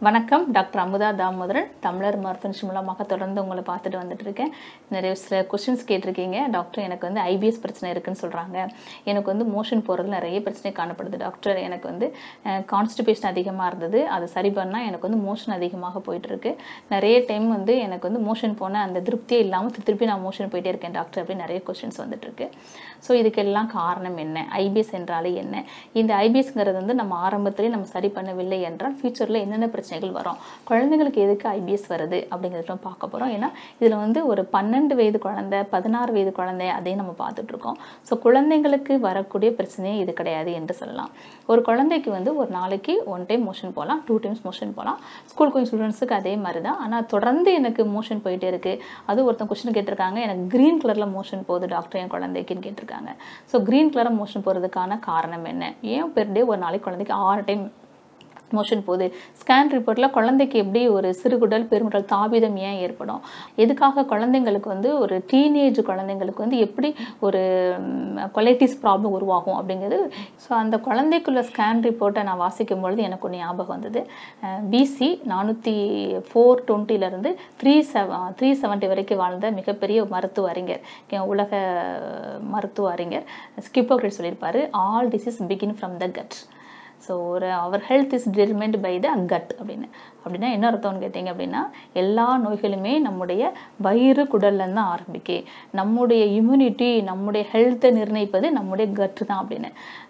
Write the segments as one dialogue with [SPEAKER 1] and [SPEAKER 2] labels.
[SPEAKER 1] வணக்கம் டாக்டர் அமுதா தாமோதரன் தமிழர் மருத்துவ மூலமாக தொடர்ந்து உங்களை பார்த்துட்டு வந்துட்டு இருக்கேன் நிறைய சில கொஸ்டின்ஸ் கேட்டிருக்கீங்க டாக்டர் எனக்கு வந்து ஐபிஎஸ் பிரச்சனை இருக்குன்னு சொல்கிறாங்க எனக்கு வந்து மோஷன் போகிறதுல நிறைய பிரச்சனை காணப்படுது டாக்டர் எனக்கு வந்து கான்ஸ்டிபேஷன் அதிகமாக இருந்தது அதை சரி பண்ணால் எனக்கு வந்து மோஷன் அதிகமாக போயிட்டு இருக்கு நிறைய டைம் வந்து எனக்கு வந்து மோஷன் போன அந்த திருப்தியே இல்லாமல் திருப்பி நான் மோஷன் போயிட்டே இருக்கேன் டாக்டர் அப்படின்னு நிறைய கொஸ்டின்ஸ் வந்துட்டு இருக்கு ஸோ இதுக்கெல்லாம் காரணம் என்ன ஐபிஎஸ் என்றாலே என்ன இந்த ஐபிஎஸ்ங்கிறது வந்து நம்ம ஆரம்பத்திலே நம்ம சரி பண்ணவில்லை என்றால் ஃபியூச்சரில் என்னென்ன பிரச்சனைகள் வரும் குழந்தைங்களுக்கு எதுக்கு ஐபிஎஸ் வருது அப்படிங்கிறத நம்ம பார்க்க போகிறோம் ஏன்னா இதில் வந்து ஒரு பன்னெண்டு வயது குழந்தை பதினாறு வயது குழந்தை அதையும் நம்ம பார்த்துட்டு இருக்கோம் ஸோ குழந்தைங்களுக்கு வரக்கூடிய பிரச்சனையே இது கிடையாது என்று சொல்லலாம் ஒரு குழந்தைக்கு வந்து ஒரு நாளைக்கு ஒன் டைம் மோஷன் போகலாம் டூ டைம்ஸ் மோஷன் போகலாம் ஸ்கூல் கோயிங் ஸ்டூடெண்ட்ஸுக்கு அதே மாதிரி தான் ஆனால் தொடர்ந்து எனக்கு மோஷன் போயிட்டே இருக்குது அது ஒருத்தன் கொஸ்டின் கேட்டிருக்காங்க எனக்கு க்ரீன் கலரில் மோஷன் போகுது டாக்டர் என் குழந்தைக்குன்னு கேட்டிருக்காங்க ஸோ க்ரீன் கலரில் மோஷன் போகிறதுக்கான காரணம் என்ன ஏன் பெர் டே ஒரு நாளைக்கு குழந்தைக்கு ஆறு டைம் மோஷன் போகுது ஸ்கேன் ரிப்போர்ட்டில் குழந்தைக்கு எப்படி ஒரு சிறுகுடல் பெருங்குடல் தாபிதம் ஏன் ஏற்படும் எதுக்காக குழந்தைங்களுக்கு வந்து ஒரு டீனேஜ் குழந்தைங்களுக்கு வந்து எப்படி ஒரு கொலைட்டிஸ் ப்ராப்ளம் உருவாகும் அப்படிங்கிறது ஸோ அந்த குழந்தைக்குள்ள ஸ்கேன் ரிப்போர்ட்டை நான் வாசிக்கும் பொழுது எனக்கு ஒரு ஞாபகம் வந்தது பிசி நானூற்றி ஃபோர் டுவெண்ட்டிலேருந்து த்ரீ செவ த்ரீ செவன்ட்டி வரைக்கும் வாழ்ந்த மிகப்பெரிய மருத்துவ அறிஞர் உலக மருத்துவ அறிஞர் ஸ்கிப்போக்ரேட் சொல்லியிருப்பார் all disease begin from the gut so ஒரு our health is determined by the gut அப்படின்னு அப்படின்னா என்ன அர்த்தம்னு கேட்டிங்க அப்படின்னா எல்லா நோய்களுமே நம்முடைய வயிறு குடல்லேருந்து தான் ஆரம்பிக்கு நம்முடைய இம்யூனிட்டி நம்முடைய ஹெல்த்தை நிர்ணயிப்பது நம்முடைய கட்டு தான் அப்படின்னு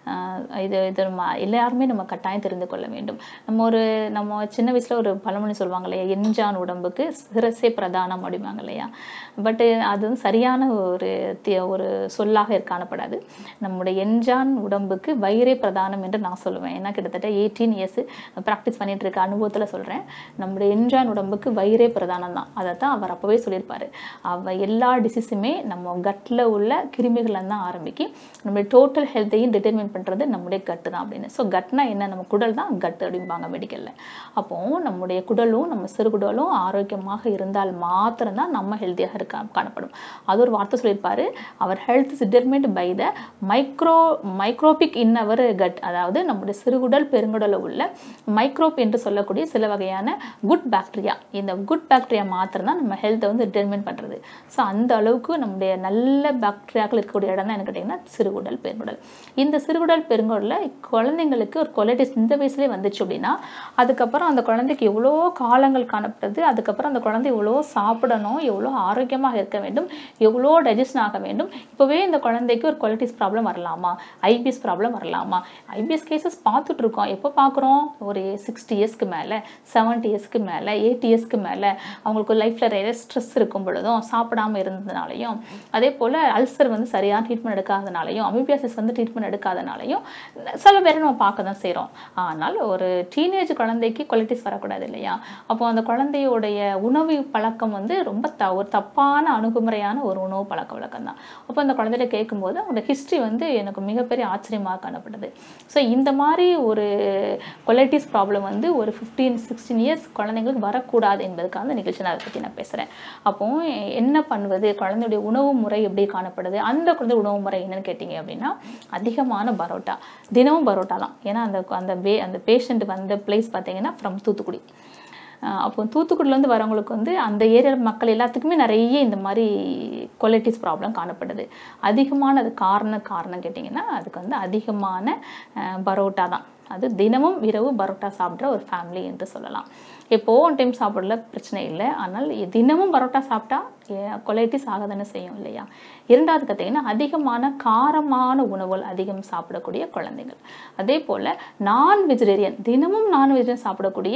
[SPEAKER 1] இது இது நம்ம எல்லாருமே நம்ம கட்டாயம் தெரிந்து கொள்ள வேண்டும் நம்ம ஒரு நம்ம சின்ன வயசில் ஒரு பழமொழி சொல்லுவாங்க இல்லையா எஞ்சான் உடம்புக்கு சிரசே பிரதானம் அப்படிம்பாங்க இல்லையா பட்டு அது வந்து சரியான ஒரு ஒரு சொல்லாக காணப்படாது நம்முடைய எஞ்சான் உடம்புக்கு வயிறே பிரதானம் என்று நான் சொல்லுவேன் ஏன்னா கிட்டத்தட்ட எயிட்டீன் இயர்ஸ் ப்ராக்டிஸ் பண்ணிட்டு இருக்க அனுபவத்தில் சொல்கிறேன் நம்முடைய எஞ்சான் உடம்புக்கு வயிறே பிரதானம் தான் அதை தான் அவர் அப்போவே சொல்லியிருப்பார் அவ எல்லா டிசீஸுமே நம்ம கட்டில் உள்ள கிருமிகள் தான் ஆரம்பிக்கி நம்மளுடைய டோட்டல் ஹெல்த்தையும் டிட்டர்மின் பண்ணுறது நம்முடைய கட்டு தான் அப்படின்னு ஸோ கட்னா என்ன நம்ம குடல் தான் கட்டு அப்படிம்பாங்க மெடிக்கலில் அப்போது நம்முடைய குடலும் நம்ம சிறுகுடலும் ஆரோக்கியமாக இருந்தால் மாத்திரம்தான் நம்ம ஹெல்த்தியாக இருக்க காணப்படும் அது ஒரு வார்த்தை சொல்லியிருப்பார் our health is determined by the micro microbic in our gut அதாவது நம்முடைய சிறுகுடல் பெருங்குடலில் உள்ள மைக்ரோப் என்று சொல்லக்கூடிய சில வகையான குட் பாக்டீரியா இந்த குட் பாக்டீரியா மாத்திரம் தான் நம்ம ஹெல்த்தை வந்து டிட்டர்மின் பண்ணுறது ஸோ அந்த அளவுக்கு நம்முடைய நல்ல பாக்டீரியாக்கள் இருக்கக்கூடிய இடம் தான் என்ன கேட்டிங்கன்னா சிறுகுடல் பெருங்குடல் இந்த சிறுகுடல் பெருங்குடலில் குழந்தைங்களுக்கு ஒரு கொலைட்டிஸ் இந்த வயசுலேயே வந்துச்சு அப்படின்னா அதுக்கப்புறம் அந்த குழந்தைக்கு எவ்வளோ காலங்கள் காணப்படுது அதுக்கப்புறம் அந்த குழந்தை எவ்வளோ சாப்பிடணும் எவ்வளோ ஆரோக்கியமாக இருக்க வேண்டும் எவ்வளோ டைஜஷன் ஆக வேண்டும் இப்போவே இந்த குழந்தைக்கு ஒரு கொலைட்டிஸ் ப்ராப்ளம் வரலாமா ஐபிஎஸ் ப்ராப்ளம் வரலாமா ஐபிஎஸ் கேசஸ் பார்த்துட்டு இருக்கோம் எப்போ பார்க்குறோம் ஒரு சிக்ஸ்டி இயர்ஸ்க்கு மேலே செவன்ட்டி இயர்ஸ்க்கு மேலே எயிட்டி இயர்ஸ்க்கு மேலே அவங்களுக்கு லைஃப்பில் நிறைய ஸ்ட்ரெஸ் இருக்கும் பொழுதும் சாப்பிடாமல் இருந்ததுனாலையும் அதே போல் அல்சர் வந்து சரியான ட்ரீட்மெண்ட் எடுக்காதனாலையும் அமிபியாசிஸ் வந்து ட்ரீட்மெண்ட் எடுக்காதனாலையும் சில பேரை நம்ம பார்க்க தான் செய்கிறோம் ஆனால் ஒரு டீனேஜ் குழந்தைக்கு குவாலிட்டிஸ் வரக்கூடாது இல்லையா அப்போ அந்த குழந்தையோடைய உணவு பழக்கம் வந்து ரொம்ப த ஒரு தப்பான அணுகுமுறையான ஒரு உணவு பழக்க வழக்கம் தான் அப்போ அந்த குழந்தைகிட்ட கேட்கும்போது அவங்களோட ஹிஸ்ட்ரி வந்து எனக்கு மிகப்பெரிய ஆச்சரியமாக காணப்படுது ஸோ இந்த மாதிரி ஒரு கொலைட்டிஸ் ப்ராப்ளம் வந்து ஒரு ஃபிஃப்டீன் சிக்ஸ்டீன் இயர்ஸ் குழந்தைங்களுக்கு வரக்கூடாது என்பதுக்காக அந்த நிகழ்ச்சி நான் அதை பற்றி நான் பேசுகிறேன் அப்போ என்ன பண்ணுவது குழந்தையுடைய உணவு முறை எப்படி காணப்படுது அந்த குழந்தை உணவு முறை என்னன்னு கேட்டிங்க அப்படின்னா அதிகமான பரோட்டா தினமும் பரோட்டா தான் ஏன்னா அந்த அந்த பே அந்த பேஷண்ட் வந்த பிளேஸ் பார்த்தீங்கன்னா ஃப்ரம் தூத்துக்குடி அப்போ தூத்துக்குடியிலேருந்து வரவங்களுக்கு வந்து அந்த ஏரியா மக்கள் எல்லாத்துக்குமே நிறைய இந்த மாதிரி கொலைட்டிஸ் ப்ராப்ளம் காணப்படுது அதிகமான அது காரணம் காரணம் கேட்டிங்கன்னா அதுக்கு வந்து அதிகமான பரோட்டா தான் அது தினமும் இரவு பரோட்டா சாப்பிட்ற ஒரு ஃபேமிலி என்று சொல்லலாம் எப்போ ஒன் டைம் சாப்பிடல பிரச்சனை இல்லை ஆனால் தினமும் பரோட்டா சாப்பிட்டா கொலைட்டிஸ் ஆக தானே செய்யும் இல்லையா இரண்டாவது பார்த்தீங்கன்னா அதிகமான காரமான உணவுகள் அதிகம் சாப்பிடக்கூடிய குழந்தைகள் அதே போல் நான் வெஜிடேரியன் தினமும் நான் வெஜிடேரியன் சாப்பிடக்கூடிய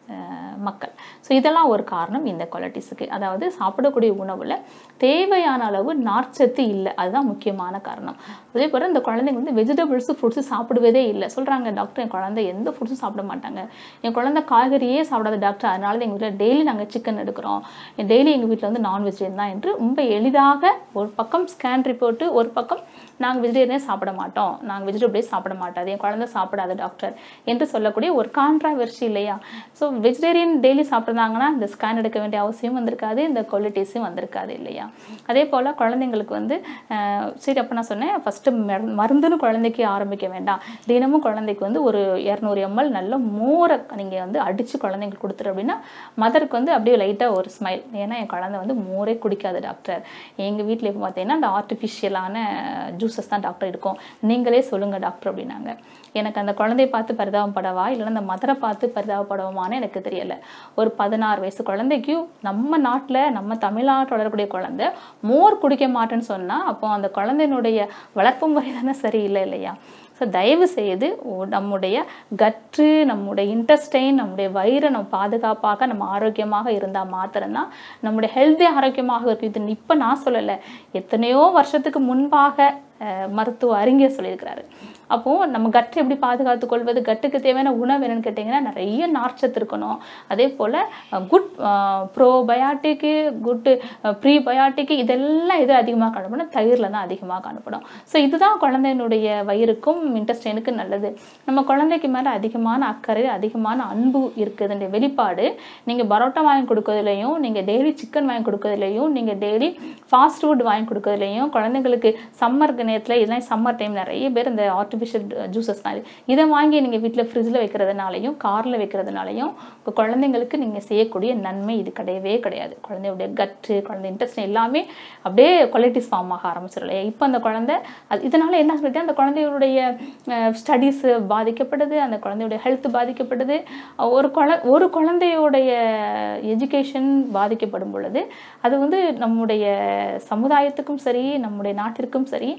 [SPEAKER 1] மக்கள் ஸோ இதெல்லாம் ஒரு காரணம் இந்த கொலட்டிஸுக்கு அதாவது சாப்பிடக்கூடிய உணவில் தேவையான அளவு நார்ச்சத்து இல்லை அதுதான் முக்கியமான காரணம் அதே போல் இந்த குழந்தைங்க வந்து வெஜிடபிள்ஸு ஃப்ரூட்ஸு சாப்பிடுவதே இல்லை சொல்கிறாங்க டாக்டர் என் குழந்தை எந்த ஃப்ரூட்ஸும் சாப்பிட மாட்டாங்க என் குழந்தை காய்கறியே சாப்பிடாத டாக்டர் அதனால தான் எங்கள் வீட்டில் டெய்லி நாங்கள் சிக்கன் எடுக்கிறோம் டெய்லி எங்கள் வீட்டில் வந்து நான் வெஜிடேரியன் தான் என்று ரொம்ப எளிதாக ஒரு பக்கம் ஸ்கேன் ரிப்போர்ட்டு ஒரு பக்கம் நாங்கள் வெஜிடேரியனே சாப்பிட மாட்டோம் நாங்கள் வெஜிடபிளே சாப்பிட மாட்டாது என் குழந்தை சாப்பிடாது டாக்டர் என்று சொல்லக்கூடிய ஒரு கான்ட்ராவர்சி இல்லையா ஸோ வெஜிடேரியன் டெய்லி சாப்பிட்றாங்கன்னா இந்த ஸ்கேன் எடுக்க வேண்டிய அவசியம் வந்திருக்காது இந்த கொலிட்டிஸும் வந்திருக்காது இல்லையா அதே போல் குழந்தைங்களுக்கு வந்து அஹ், சரி அப்போ நான் சொன்னேன் ஃபஸ்ட்டு மருந்துன்னு குழந்தைக்கு ஆரம்பிக்க வேண்டாம் தினமும் குழந்தைக்கு வந்து ஒரு இரநூறு எம்எல் நல்ல மோரை நீங்கள் வந்து அடித்து குழந்தைங்களுக்கு கொடுத்துரு அப்படின்னா மதருக்கு வந்து அப்படியே லைட்டாக ஒரு ஸ்மைல் ஏன்னா என் குழந்தை வந்து மோரே குடிக்காது டாக்டர் எங்கள் வீட்டில் இப்போ பார்த்தீங்கன்னா அந்த ஆர்டிஃபிஷியலான ஜூஸஸ் தான் டாக்டர் இருக்கும் நீங்களே சொல்லுங்கள் டாக்டர் அப்படின்னாங்க எனக்கு அந்த குழந்தைய பார்த்து பரிதாபப்படவா இல்லைன்னா அந்த மதரை பார்த்து பரிதாபப்படவான்னு எனக்கு தெரியலை ஒரு பதினாறு வயசு குழந்தைக்கு நம்ம நாட்டில் நம்ம தமிழ்நாட்டில் வளரக்கூடிய குழந்தை மோர் குடிக்க மாட்டேன்னு சொன்னால் அப்போ அந்த குழந்தையினுடைய வளர்ப்பு முறை தானே சரியில்லை இல்லையா ஸோ தயவு செய்து ஓ- நம்முடைய கற்று நம்முடைய இன்டெஸ்டைன் நம்முடைய வயிறை நம்ம பாதுகாப்பாக நம்ம ஆரோக்கியமாக இருந்தால் மாத்திரம்தான் நம்முடைய ஹெல்த்தி ஆரோக்கியமாக இருக்கும் இது இப்போ நான் சொல்லலை எத்தனையோ வருஷத்துக்கு முன்பாக அஹ், மருத்துவ அறிஞர் சொல்லியிருக்கிறாரு அப்போது நம்ம கட்டை எப்படி பாதுகாத்து கொள்வது கட்டுக்கு தேவையான உணவு என்னன்னு கேட்டிங்கன்னா நிறைய நார்ச்சத்து இருக்கணும் அதே போல் குட் ப்ரோபயாட்டிக்கு குட் ப்ரீபயாட்டிக்கு இதெல்லாம் எது அதிகமாக காணப்படும் தயிரில் தான் அதிகமாக காணப்படும் ஸோ இதுதான் குழந்தையினுடைய வயிறுக்கும் இன்டெஸ்டைனுக்கும் நல்லது நம்ம குழந்தைக்கு மேலே அதிகமான அக்கறை அதிகமான அன்பு இருக்குதுன்ற வெளிப்பாடு நீங்கள் பரோட்டா வாங்கி கொடுக்கறதுலையும் நீங்கள் டெய்லி சிக்கன் வாங்கி கொடுக்கறதுலையும் நீங்கள் டெய்லி ஃபாஸ்ட் ஃபுட் வாங்கி கொடுக்கறதுலையும் குழந்தைங்களுக்கு சம்மர் நேரத்தில் இதெல்லாம் சம்மர் டைம் நிறைய பேர் இந்த ஆர்டிஃபிஷியல் ஜூஸஸ் தான் இது. இதை வாங்கி நீங்கள் வீட்டில் ஃப்ரிட்ஜில் வைக்கிறதுனாலையும் காரில் வைக்கிறதுனாலையும் உங்கள் குழந்தைங்களுக்கு நீங்கள் செய்யக்கூடிய நன்மை இது கிடையவே கிடையாது குழந்தையுடைய கட்டு குழந்தை இன்ட்ரெஸ்ட் எல்லாமே அப்படியே குவாலிட்டிஸ் ஃபார்ம் ஆக ஆரம்பிச்சிடும் இல்லையா இப்போ அந்த குழந்தை அது இதனால் என்ன சொல்லிட்டு அந்த குழந்தையுடைய ஸ்டடீஸ் பாதிக்கப்படுது அந்த குழந்தையுடைய ஹெல்த் பாதிக்கப்படுது ஒரு குழ ஒரு குழந்தையுடைய எஜுகேஷன் பாதிக்கப்படும் பொழுது அது வந்து நம்முடைய சமுதாயத்துக்கும் சரி நம்முடைய நாட்டிற்கும் சரி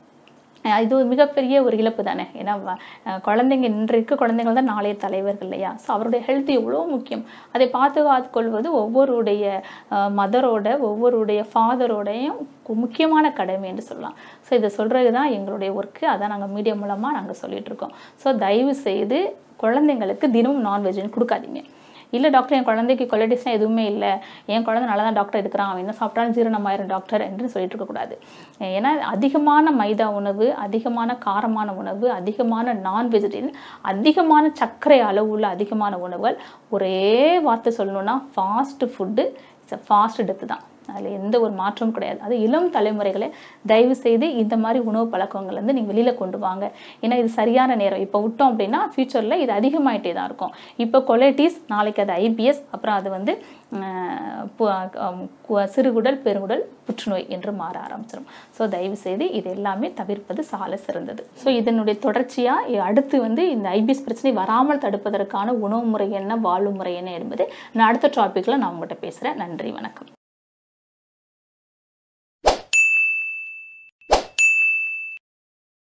[SPEAKER 1] அஹ் இது ஒரு மிகப்பெரிய ஒரு இழப்பு தானே ஏன்னா வ- அஹ் குழந்தைங்க இன்றைக்கு குழந்தைகள் தான் நாளைய தலைவர்கள் இல்லையா ஸோ அவருடைய ஹெல்த் எவ்வளோ முக்கியம் அதை பாதுகாத்து கொள்வது ஒவ்வொருடைய மதரோட ஒவ்வொருடைய ஃபாதரோடையும் முக்கியமான கடமை என்று சொல்லலாம் ஸோ இதை சொல்கிறது தான் எங்களுடைய ஒர்க்கு அதான் நாங்கள் மீடியா மூலமாக நாங்கள் சொல்லிட்டு இருக்கோம் ஸோ தயவு செய்து குழந்தைங்களுக்கு தினமும் நான்வெஜ்னு கொடுக்காதீங்க இல்லை டாக்டர் என் குழந்தைக்கு கொலட்டிஸ்லாம் எதுவுமே இல்லை என் குழந்தை நல்லா தான் டாக்டர் இருக்கிறான் அவன் என்ன சாப்பிட்டாலும் ஜீரணமாயிரும் டாக்டர் என்று சொல்லிட்டு இருக்கக்கூடாது ஏன்னா அதிகமான மைதா உணவு அதிகமான காரமான உணவு அதிகமான நான் வெஜிடேரியன் அதிகமான சர்க்கரை அளவு உள்ள அதிகமான உணவுகள் ஒரே வார்த்தை சொல்லணும்னா fast food it's fast death தான் அதில் எந்த ஒரு மாற்றமும் கிடையாது அது இளம் தலைமுறைகளை தயவு செய்து இந்த மாதிரி உணவு பழக்கங்கள் வந்து நீங்கள் வெளியில் கொண்டு வாங்க ஏன்னா இது சரியான நேரம் இப்போ விட்டோம் அப்படின்னா ஃப்யூச்சரில் இது அதிகமாயிட்டே தான் இருக்கும் இப்போ கொலைட்டிஸ் நாளைக்கு அது ஐபிஎஸ் அப்புறம் அது வந்து அஹ், பு- அஹ், கு- சிறுகுடல் பெருங்குடல் புற்றுநோய் என்று மாற ஆரம்பிச்சிடும் ஸோ தயவு செய்து இது எல்லாமே தவிர்ப்பது சால சிறந்தது ஸோ இதனுடைய தொடர்ச்சியாக அடுத்து வந்து இந்த ஐபிஎஸ் பிரச்சனை வராமல் தடுப்பதற்கான உணவு முறை என்ன வாழ்வு முறை என்ன என்பது நான் அடுத்த டாப்பிக்கில் நான் உங்கள்கிட்ட பேசுகிறேன் நன்றி வணக்கம்